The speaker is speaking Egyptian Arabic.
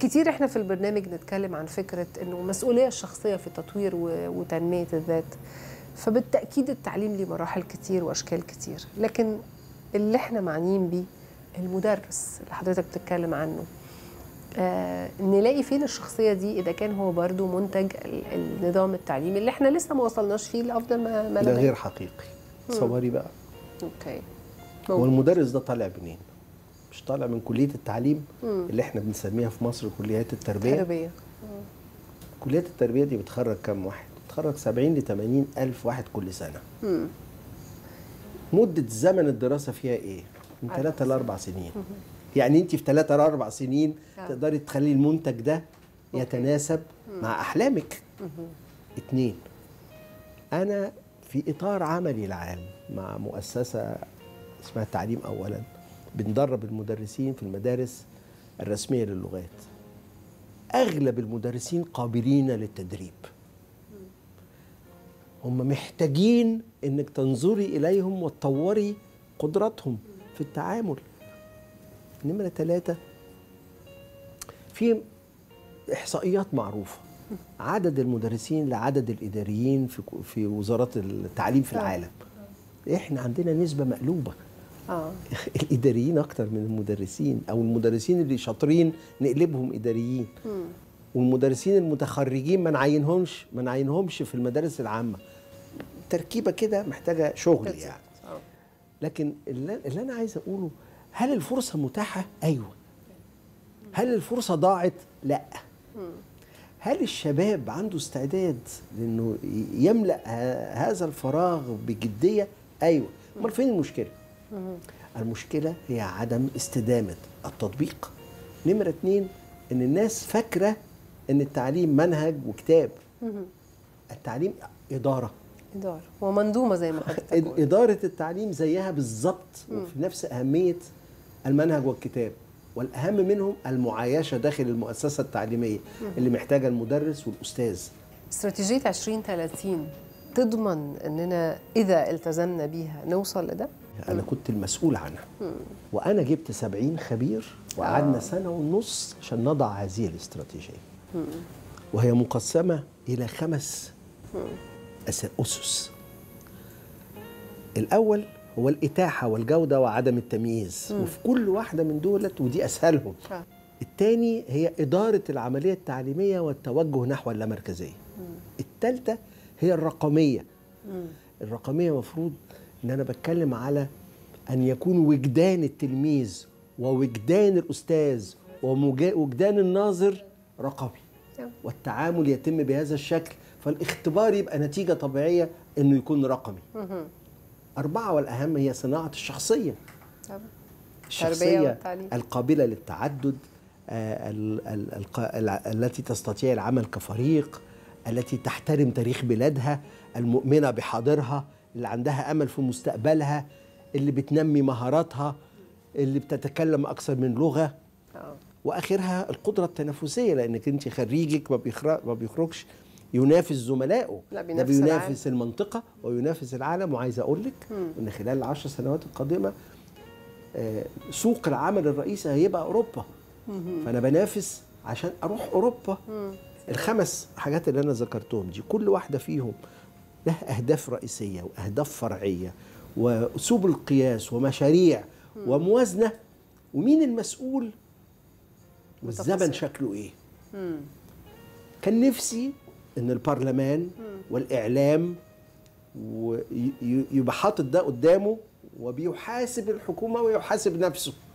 كتير احنا في البرنامج نتكلم عن فكره انه المسؤوليه الشخصيه في تطوير و- وتنميه الذات فبالتاكيد التعليم ليه مراحل كتير واشكال كتير لكن اللي احنا معنيين بيه المدرس اللي حضرتك بتتكلم عنه آه نلاقي فين الشخصيه دي اذا كان هو برضو منتج ال- النظام التعليمي اللي احنا لسه ما وصلناش فيه لافضل ما ما ده لدينا. غير حقيقي تصوري بقى اوكي هو المدرس ده طالع منين مش طالع من كليه التعليم اللي احنا بنسميها في مصر كليات التربيه تربيه كليات التربيه دي بتخرج كام واحد بتخرج 70 ل 80 الف واحد كل سنه مده زمن الدراسه فيها ايه من أربع 3 ل 4 سنين يعني انت في 3 ل 4 سنين آه. تقدري تخلي المنتج ده يتناسب مع احلامك اتنين انا في اطار عملي العام مع مؤسسه اسمها التعليم اولا بندرب المدرسين في المدارس الرسميه للغات اغلب المدرسين قابلين للتدريب هم محتاجين انك تنظري اليهم وتطوري قدراتهم في التعامل نمرة ثلاثة في إحصائيات معروفة عدد المدرسين لعدد الإداريين في في وزارات التعليم في آه. العالم إحنا عندنا نسبة مقلوبة اه الإداريين أكتر من المدرسين أو المدرسين اللي شاطرين نقلبهم إداريين والمدرسين المتخرجين ما نعينهمش ما نعينهمش في المدارس العامة تركيبة كده محتاجة شغل بالظبط. يعني آه. لكن اللي, اللي انا عايز اقوله هل الفرصه متاحه ايوه هل الفرصه ضاعت لا هل الشباب عنده استعداد لانه ي- يملا ه- هذا الفراغ بجديه ايوه امال فين المشكله المشكله هي عدم استدامه التطبيق نمره اتنين ان الناس فاكره ان التعليم منهج وكتاب التعليم اداره إدارة ومنظومة زي ما حضرتك قلت. إدارة التعليم زيها بالظبط وفي نفس أهمية المنهج والكتاب والأهم منهم المعايشة داخل المؤسسة التعليمية اللي محتاجة المدرس والأستاذ استراتيجية 2030 تضمن اننا اذا التزمنا بيها نوصل لده؟ أنا كنت المسؤول عنها وأنا جبت سبعين خبير وقعدنا سنة ونص عشان نضع هذه الاستراتيجية وهي مقسمة إلى خمس أس- أسس الأول هو الإتاحة والجودة وعدم التمييز وفي كل واحدة من دولت ودي أسهلهم آه. الثاني هي إدارة العملية التعليمية والتوجه نحو اللامركزية الثالثة هي الرقمية الرقمية مفروض إن أنا بتكلم على أن يكون وجدان التلميذ ووجدان الأستاذ ووجدان الناظر رقمي نعم. والتعامل يتم بهذا الشكل فالاختبار يبقى نتيجة طبيعية إنه يكون رقمي أربعة والأهم هي صناعة الشخصية طبعا. الشخصية والتعليم. القابلة للتعدد آه، ال- ال- الق- الع- التي تستطيع العمل كفريق التي تحترم تاريخ بلادها المؤمنة بحاضرها اللي عندها أمل في مستقبلها اللي بتنمي مهاراتها اللي بتتكلم أكثر من لغة آه. واخرها القدره التنافسيه لانك انت خريجك ما بيخرج ما بيخرجش ينافس زملائه لا، ده بينافس بينافس المنطقه وينافس العالم وعايز اقول لك ان خلال العشر سنوات القادمه آه، سوق العمل الرئيسي هيبقى اوروبا فانا بنافس عشان اروح اوروبا الخمس حاجات اللي انا ذكرتهم دي كل واحده فيهم لها اهداف رئيسيه واهداف فرعيه واسلوب القياس ومشاريع وموازنه ومين المسؤول والزمن متفاصيل. شكله ايه كان نفسي ان البرلمان والاعلام وي- ي- يبقى حاطط ده قدامه وبيحاسب الحكومه ويحاسب نفسه